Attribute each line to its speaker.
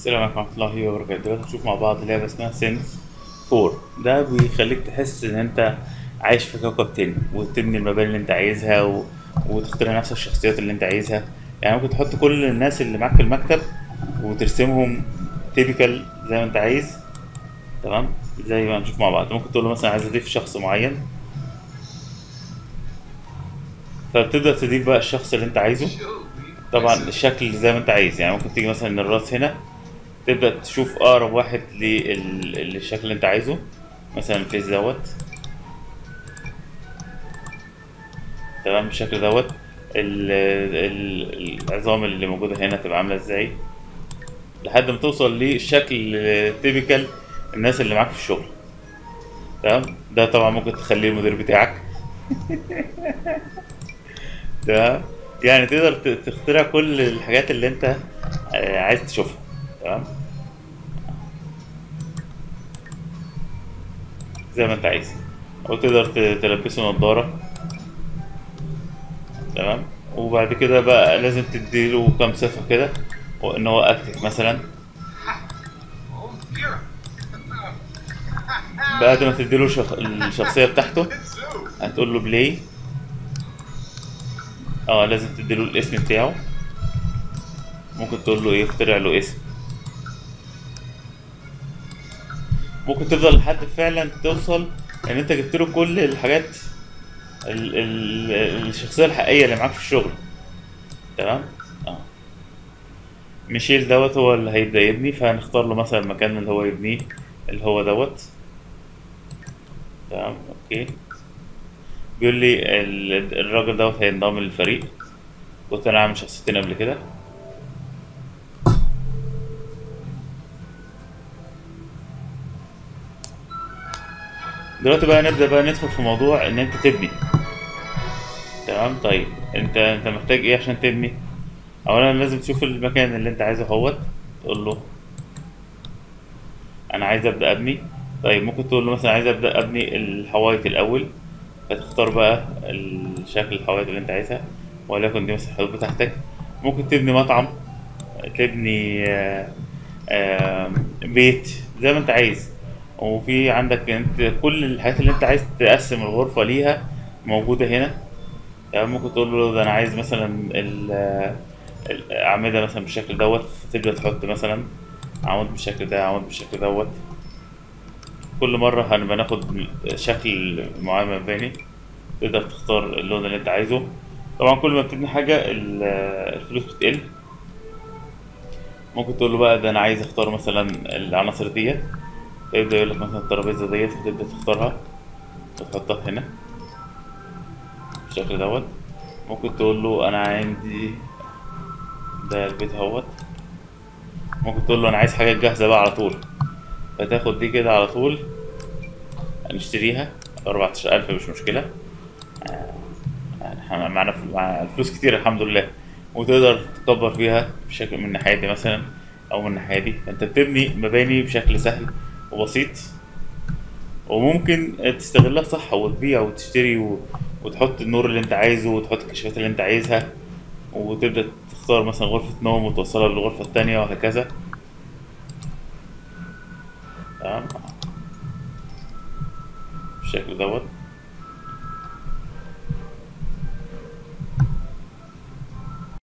Speaker 1: السلام عليكم ورحمة الله وبركاته دلوقتي هنشوف مع بعض لعبة اسمها سينس فور ده بيخليك تحس إن أنت عايش في كوكب تاني وتبني المباني اللي أنت عايزها و... وتختار نفس الشخصيات اللي أنت عايزها يعني ممكن تحط كل الناس اللي معاك في المكتب وترسمهم تيبيكال زي ما أنت عايز تمام زي ما هنشوف مع بعض ممكن تقول له مثلا عايز أضيف شخص معين فبتبدأ تضيف بقى الشخص اللي أنت عايزه طبعا الشكل زي ما انت عايز يعني ممكن تيجي مثلا الراس هنا تبدأ تشوف أقرب واحد لل- للشكل اللي انت عايزه مثلا الفيس دوت تمام بالشكل دوت ال- ال- العظام اللي موجودة هنا تبقى عاملة ازاي لحد ما توصل للشكل تيبيكال الناس اللي معاك في الشغل تمام ده طبعا ممكن تخليه المدير بتاعك تمام يعني تقدر ت- تخترع كل الحاجات اللي انت آه، عايز تشوفها تمام زي ما انت عايز او تقدر ت- تلبسه نظارة تمام وبعد كده بقى لازم تديله كام صفة كده وان هو اكتف مثلا
Speaker 2: Oh, dear.
Speaker 1: بعد ما تديله شخ... الشخصية بتاعته
Speaker 2: Zoo.
Speaker 1: هتقول له بلاي اه لازم تديله الاسم بتاعه ممكن تقول له ايه اخترع له اسم ممكن تفضل لحد فعلا توصل ان انت جبت له كل الحاجات ال ال الشخصيه الحقيقيه اللي معاك في الشغل تمام اه ميشيل دوت هو اللي هيبدا يبني فهنختار له مثلا المكان اللي هو يبنيه اللي هو دوت تمام اوكي بيقول لي ال- الراجل دوت هينضم للفريق كنت انا عامل شخصيتين قبل كده دلوقتي بقى نبدأ بقى ندخل في موضوع ان انت تبني تمام طيب انت انت محتاج ايه عشان تبني اولا لازم تشوف المكان اللي انت عايزه اهوت تقول له انا عايز ابدا ابني طيب ممكن تقول له مثلا عايز ابدا ابني الحوايط الاول فتختار بقى الشكل الحوايط اللي انت عايزها وليكن دي مثلا الحدود بتاعتك ممكن تبني مطعم تبني آه، آه، بيت زي ما انت عايز وفي عندك انت كل الحاجات اللي انت عايز تقسم الغرفة ليها موجودة هنا يعني ممكن تقول له ده انا عايز مثلا ال- الأعمدة مثلا بالشكل دوت فتبدأ تحط مثلا عمود بالشكل ده عمود بالشكل دوت كل مرة هنبقى ناخد شكل معين مباني تقدر تختار اللون اللي انت عايزه طبعا كل ما بتبني حاجة ال- الفلوس بتقل ممكن تقول له بقى ده انا عايز اختار مثلا العناصر ديت فيبدأ يقول لك مثلا الترابيزة ديت فتبدأ تختارها وتحطها هنا بالشكل دوت ممكن تقول له انا عندي ده البيت اهوت ممكن تقول له انا عايز حاجات جاهزة بقى على طول فتاخد دي كده على طول نشتريها 14000 مش مشكلة يعني احنا معانا فل- معانا فلوس كتير الحمد لله وتقدر تكبر فيها بشكل من الناحية دي مثلا أو من الناحية دي فأنت بتبني مباني بشكل سهل وبسيط وممكن تستغلها صح وتبيع وتشتري و... وتحط النور اللي انت عايزه وتحط الكشافات اللي انت عايزها وتبدأ تختار مثلا غرفة نوم وتوصلها للغرفة التانية وهكذا تمام بالشكل دوت